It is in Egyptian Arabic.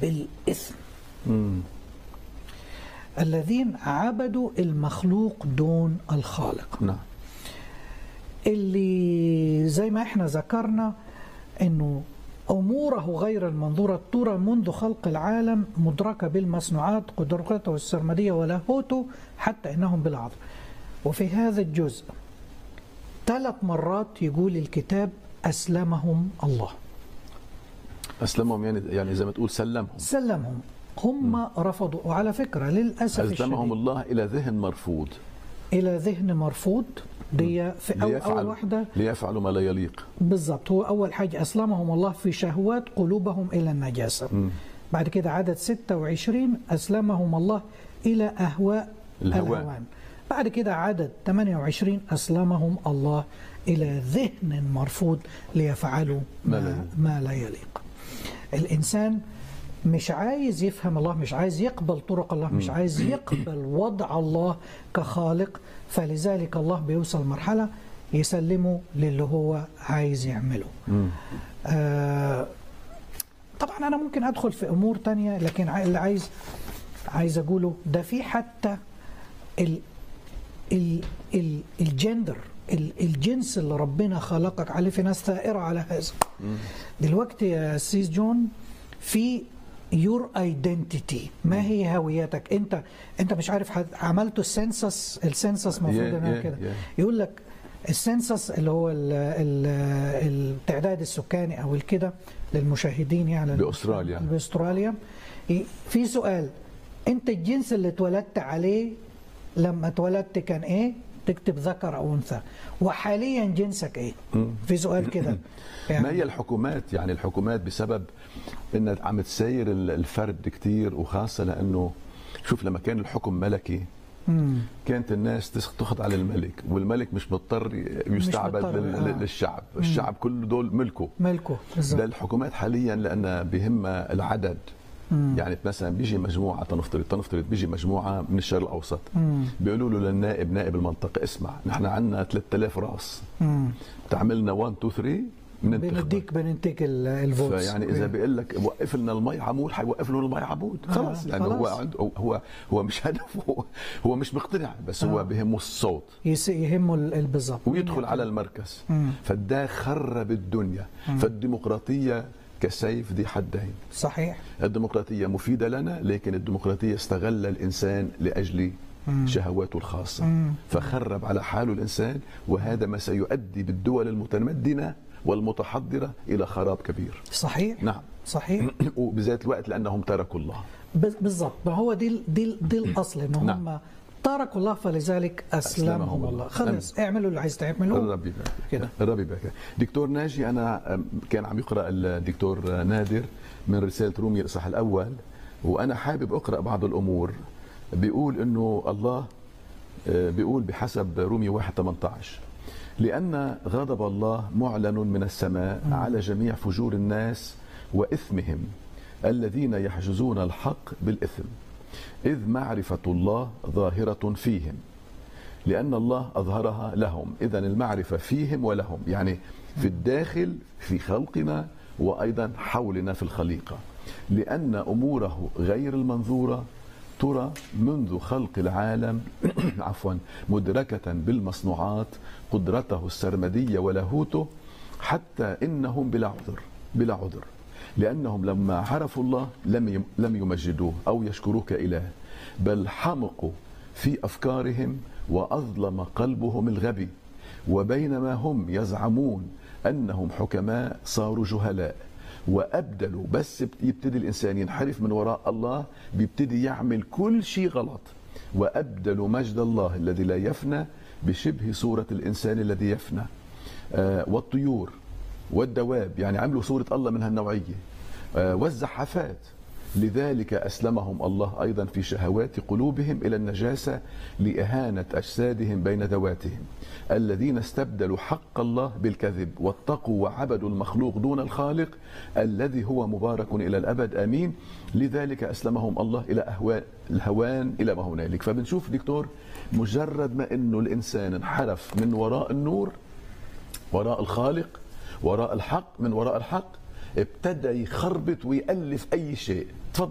بالإثم مم. الذين عبدوا المخلوق دون الخالق نعم اللي زي ما احنا ذكرنا انه اموره غير المنظوره ترى منذ خلق العالم مدركه بالمصنوعات قدرته السرمديه ولاهوته حتى انهم بالعظم وفي هذا الجزء ثلاث مرات يقول الكتاب اسلمهم الله اسلمهم يعني يعني زي ما تقول سلمهم سلمهم هم رفضوا وعلى فكره للاسف اسلمهم الشديد الله الى ذهن مرفوض الى ذهن مرفوض دي في أول, اول ليفعل واحده ليفعلوا ما لا يليق بالضبط هو أول حاجة أسلمهم الله في شهوات قلوبهم إلى النجاسة مم. بعد كده عدد 26 أسلمهم الله إلى أهواء الهوان. الهوان بعد كده عدد 28 أسلمهم الله إلى ذهن مرفوض ليفعلوا ما لا ما, يليق. ما لا يليق الإنسان مش عايز يفهم الله مش عايز يقبل طرق الله مش عايز يقبل وضع الله كخالق فلذلك الله بيوصل مرحلة يسلمه للي هو عايز يعمله مم. آه طبعا أنا ممكن أدخل في أمور تانية لكن عاي- اللي عايز عايز أقوله ده في حتى ال ال ال الجندر ال- الجنس اللي ربنا خلقك عليه في ناس ثائرة على هذا دلوقتي يا سيس جون في يور ايدنتيتي ما هي هويتك انت انت مش عارف حد- عملته السنسس السنسس المفروض Yeah, انها yeah, كده yeah. يقول لك السنسس اللي هو ال- ال- التعداد السكاني او الكده للمشاهدين يعني بأستراليا. باستراليا ي- في سؤال انت الجنس اللي اتولدت عليه لما اتولدت كان ايه تكتب ذكر او انثى وحاليا جنسك ايه في سؤال كده ما هي الحكومات يعني الحكومات بسبب انها عم تساير ال- الفرد كتير وخاصه لانه شوف لما كان الحكم ملكي مم. كانت الناس تس- تخضع للملك والملك مش مضطر يستعبد مضطر، لل- آه. للشعب الشعب كله دول ملكه ملكه ده بالظبط الحكومات حاليا لان بهمها العدد مم. يعني مثلا بيجي مجموعه تنفترض تنفترض بيجي مجموعه من الشرق الاوسط مم. بيقولوا له للنائب نائب المنطقه اسمع نحن عندنا 3000 راس مم. تعملنا 1 2 3 بننتخبك بنديك بنديك ال- الفوتس فيعني اذا بيقول لك وقف لنا المي عمود حيوقف له المي عمود خلاص آه، لانه هو خلاص. عنده هو هو مش هدفه هو مش مقتنع بس هو آه. بهمه الصوت يس- يهمه ال- ال- بالظبط ويدخل على المركز مم. فده خرب الدنيا فالديمقراطيه كسيف ذي حدين صحيح الديمقراطيه مفيده لنا لكن الديمقراطيه استغل الانسان لاجل شهواته الخاصه مم. فخرب على حاله الانسان وهذا ما سيؤدي بالدول المتمدنه والمتحضره الى خراب كبير صحيح نعم صحيح وبذات الوقت لانهم تركوا الله بز- بالظبط ما هو دي ال- دي ال- دي الاصل ان نعم. هم تركوا الله فلذلك اسلمهم أسلمهم الله الله. خلص اعملوا اللي عايز تعملوه الرب يبارك كده. الرب يبارك دكتور ناجي انا أم، كان عم يقرا الدكتور نادر من رساله رومية الاصحاح الاول وانا حابب اقرا بعض الامور بيقول انه الله آه، بيقول بحسب رومية 1 18 لأن غضب الله معلن من السماء على جميع فجور الناس وإثمهم الذين يحجزون الحق بالإثم إذ معرفة الله ظاهرة فيهم لأن الله أظهرها لهم إذا المعرفة فيهم ولهم يعني في الداخل في خلقنا وأيضا حولنا في الخليقة لأن أموره غير المنظورة ترى منذ خلق العالم عفوا مدركة بالمصنوعات قدرته السرمدية ولاهوته حتى إنهم بلا عذر بلا عذر لأنهم لما عرفوا الله لم يم- لم يمجدوه أو يشكروه كإله بل حمقوا في أفكارهم وأظلم قلبهم الغبي وبينما هم يزعمون أنهم حكماء صاروا جهلاء وأبدلوا بس بت- يبتدي الإنسان ينحرف من وراء الله بيبتدي يعمل كل شيء غلط وأبدلوا مجد الله الذي لا يفنى بشبه صورة الإنسان الذي يفنى آه، والطيور والدواب يعني عملوا صورة الله من هالنوعية آه، والزحافات لذلك أسلمهم الله أيضا في شهوات قلوبهم إلى النجاسة لإهانة أجسادهم بين ذواتهم الذين استبدلوا حق الله بالكذب واتقوا وعبدوا المخلوق دون الخالق الذي هو مبارك إلى الأبد آمين لذلك أسلمهم الله إلى أهواء الهوان إلى ما هنالك فبنشوف دكتور مجرد ما أنه الإنسان انحرف من وراء النور وراء الخالق وراء الحق من وراء الحق ابتدى يخربط ويألف أي شيء تفضل